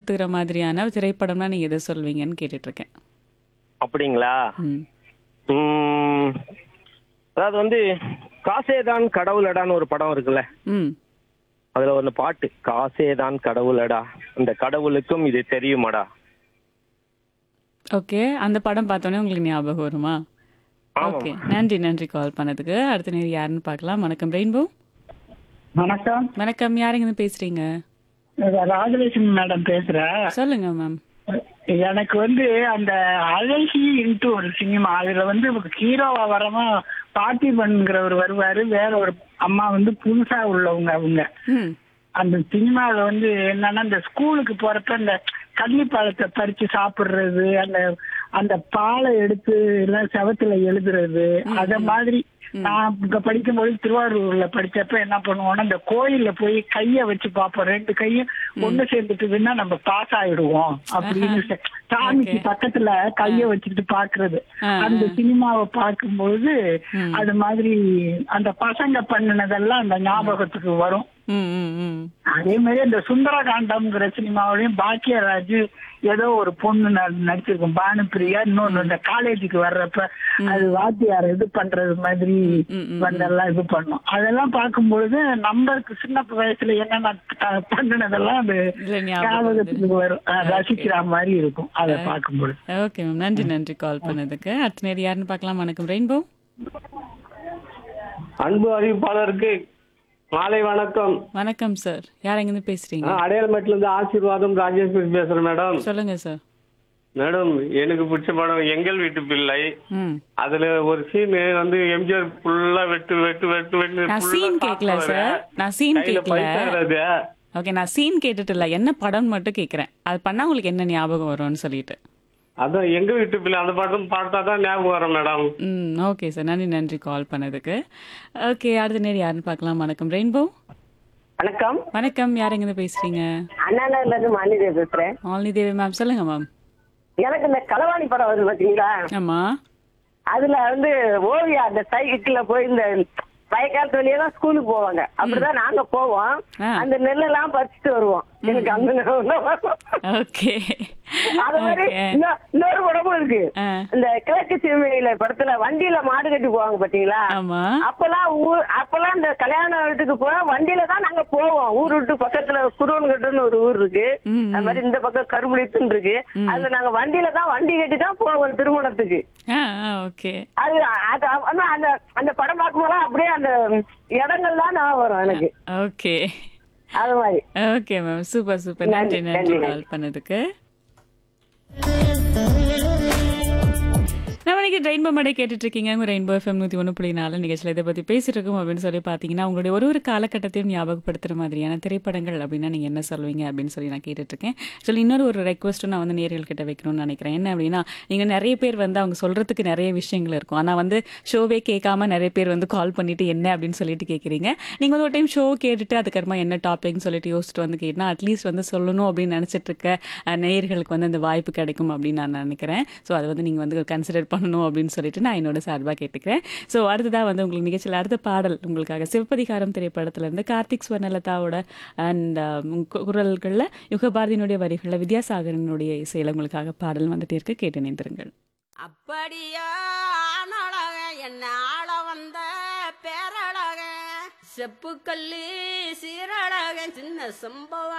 ஞாபகப்படுத்துகிற மாதிரியான திரைப்படம்னா நீங்க எதை சொல்வீங்கன்னு கேட்டுட்டு இருக்கேன் அப்படிங்களா ம் ம், அதாவது வந்து காசேதான் கடவுளடான்னு ஒரு படம் இருக்குல்ல ம் அதுல ஒரு பாட்டு காசேதான் கடவுளடா அந்த கடவுளுக்கும் இது தெரியுமாடா ஓகே அந்த படம் பார்த்தோன்னே உங்களுக்கு ஞாபகம் வருமா ஓகே நன்றி நன்றி கால் பண்ணதுக்கு அடுத்த நேரம் யாருன்னு பார்க்கலாம் வணக்கம் ரெயின்போ வணக்கம் வணக்கம் யாருங்க பேசுறீங்க ராஜலட்சுமி மேடம் பேசுறேன் சொல்லுங்க மேம் எனக்கு வந்து அந்த அழகி இன்ட்டு ஒரு சினிமா அதுல வந்து ஹீரோவா வரமா பார்த்திபன்கிறவர் வருவாரு வேற ஒரு அம்மா வந்து புதுசா உள்ளவங்க அவங்க ம் அந்த சினிமாவில் வந்து என்னன்னா இந்த ஸ்கூலுக்கு போறப்ப இந்த கள்ளிப்பழத்தை பறிச்சு சாப்பிடுறது அந்த அந்த பாலை எடுத்து எல்லாம் செவத்துல எழுதுறது அத மாதிரி நான் இங்க படிக்கும்போது திருவாரூர்ல படிச்சப்ப என்ன பண்ணுவோம்னா இந்த கோயில்ல போய் கைய வச்சு பார்ப்போம் ரெண்டு கையும் ஒண்ணு சேர்ந்துட்டுதுன்னா நம்ம பாஸ் ஆயிடுவோம் அப்படின்னு சொ- சாமிக்கு பக்கத்துல கைய வச்சுக்கிட்டு பாக்குறது ஆ, அந்த சினிமாவை பார்க்கும்போது அது மாதிரி அந்த பசங்க பண்ணினதெல்லாம் அந்த ஞாபகத்துக்கு வரும் ம் ம் ம் அதே மாதிரி இந்த சுந்தரகாண்டம்ங்கிற சினிமாவிலையும் பாக்கியராஜ் ஏதோ ஒரு பொண்ணு ந- நடிச்சிருக்கும் பானுப்பிரியா இன்னொன்னு இந்த காலேஜுக்கு வர்றப்ப அது வாத்தியார் இது பண்றது மாதிரி ம், ம், வந்தெல்லாம் இது பண்ணும் அதெல்லாம் பார்க்கும்பொழுது நம்மளுக்கு சின்ன வயசுல என்னென்ன த- பண்ணினதெல்லாம் அது இல்ல ஞாபகம் வருது. ஞாபகத்துக்கு வரும் அஹ் ரசிக்கிற மாதிரி இருக்கும் அதை பார்க்கும்பொழுது ஓகே மேம் நன்றி நன்றி கால் பண்ணதுக்கு அடுத்த நேரம் யாருன்னு பார்க்கலாம் வணக்கம் ரெயின்போ அன்பு அறிவிப்பாளருக்கு மாலை வணக்கம் வணக்கம் சார் யார் எங்கேருந்து பேசுறீங்க நான் அடையாளமேட்டுல இருந்து ஆசீர்வாதம் ராஜேஷ் பேசுறேன் மேடம் சொல்லுங்க சார் மேடம் எனக்கு பிடிச்ச படம் எங்கள் வீட்டு பிள்ளை ம் அதுல ஒரு சீன் வந்து எம்ஜிஆர் ஃபுல்லா வெட்டு வெட்டு வெட்டு வெட்டு நான் full ஆ சீன் கேட்கல சாப்பிடுவாரு. சார் நான் சீன் கையில கேட்கல பைசா வராது. ஓகே நான் சீன் கேட்டுட்டு இல்ல என்ன படம் மட்டும் கேட்குறேன் அது பண்ணா உங்களுக்கு என்ன ஞாபகம் வரும்னு சொல்லிட்டு அதான் எங்க வீட்டு பிள்ளை அந்த படம் பார்த்தா தான் ஞாபகம் வரும் மேடம் ம் ஓகே சார் நன்றி நன்றி கால் பண்ணதுக்கு ஓகே அடுத்த நேரம் யாருன்னு பார்க்கலாம் வணக்கம் ரெயின்போ வணக்கம் வணக்கம் யார் எங்கேருந்து பேசுறீங்க அண்ணா நகர்ல இருந்து மாநில பேசுறேன் மாலினி தேவி மேம் சொல்லுங்க மேம் எனக்கு இந்த களவாணி படம் வருது பாத்தீங்களா ஆமா அதுல வந்து ஓவியா அந்த சைக்கிள்ல போய் இந்த வயக்காலத்து வழியா தான் ஸ்கூலுக்கு போவாங்க அப்படிதான் நாங்க போவோம் ஆ. அந்த நெல்லெல்லாம் பறிச்சுட்டு வருவோம் எனக்கு அந்த ஞாபகம் தான் வரும். ஓகே அது மாதிரி ஓகே இன்னொ- இன்னொரு படமும் இருக்கு ஆ. இந்த கிழக்கு சீமையில படத்துல வண்டியில மாடு கட்டி போவாங்க பாத்தீங்களா ஆமா அப்பெல்லாம் ஊர் அப்பெல்லாம் இந்த கல்யாண வீட்டுக்கு போய் வண்டியில தான் நாங்க போவோம் ஊர் விட்டு பக்கத்துல குருவன்கட்டுன்னு ஒரு ஊர் இருக்கு ம், அது மாதிரி இந்த பக்கம் கருமுடித்துன்னு இருக்கு அதுல நாங்க வண்டியில தான் வண்டி கட்டி தான் போவோம் திருமணத்துக்கு ஆ ஓகே அது அது ஆனா அந்த அந்த படம் பார்க்கும்போது அப்படியே அந்த இடங்கள்லாம் நான் வரும் எனக்கு ஓகே அது மாதிரி ஓகே மேம் சூப்பர் சூப்பர் நன்றி நன்றி, நன்றி நன்றி. கால் பண்ணதுக்கு நம்ம இன்னைக்கு ரெயின்போ மடை கேட்டுட்டு இருக்கீங்க உங்க ரெயின்போ எஃப்எம் நூத்தி ஒன்று புள்ளி நாலு நிகழ்ச்சியில் இதை பத்தி பேசிட்டு இருக்கோம் அப்படின்னு சொல்லி பார்த்தீங்கன்னா உங்களுடைய ஒரு ஒரு காலகட்டத்தையும் ஞாபகப்படுத்துற மாதிரியான திரைப்படங்கள் அப்படின்னா நீங்க என்ன சொல்வீங்க அப்படின்னு சொல்லி நான் கேட்டுட்டு இருக்கேன் சொல்லி இன்னொரு ஒரு ரெக்வஸ்ட்டும் நான் வந்து நேர்கள் கிட்ட வைக்கணும்னு நினைக்கிறேன் என்ன அப்படின்னா நீங்க நிறைய பேர் வந்து அவங்க சொல்றதுக்கு நிறைய விஷயங்கள் இருக்கும் ஆனா வந்து ஷோவே கேட்காம நிறைய பேர் வந்து கால் பண்ணிட்டு என்ன அப்படின்னு சொல்லிட்டு கேட்குறீங்க நீங்க வந்து ஒரு டைம் ஷோ கேட்டுட்டு அதுக்கப்புறமா என்ன டாபிக்னு சொல்லிட்டு யோசிச்சுட்டு வந்து கேட்டா அட்லீஸ்ட் வந்து சொல்லணும் அப்படின்னு நினைச்சிட்டு இருக்க அஹ், நேயர்களுக்கு வந்து அந்த வாய்ப்பு கிடைக்கும் அப்படின்னு நான் நினைக்கிறேன் ஸோ அதை வந்து நீங்க வந்து கன்சிடர் பண்ணணும் அப்படின்னு சொல்லிட்டு நான் என்னோட சார்பாக கேட்டுக்கிறேன் ஸோ அடுத்ததா வந்து உங்களுக்கு நிகழ்ச்சியில் அடுத்த பாடல் உங்களுக்காக சிவப்பதிகாரம் திரைப்படத்துல இருந்து கார்த்திக் ஸ்வர்ணலதாவோட அண்ட் குரல்களில் யுகபாரதியினுடைய வரிகளில் வித்யாசாகரனுடைய இசையில் உங்களுக்காக பாடல் வந்துட்டே இருக்கு கேட்டு நின்றுங்கள் அப்படியா ஆனழக என்ன ஆள வந்த பேரழக செப்புக்கல்லி சீரழக சின்ன சம்பவம்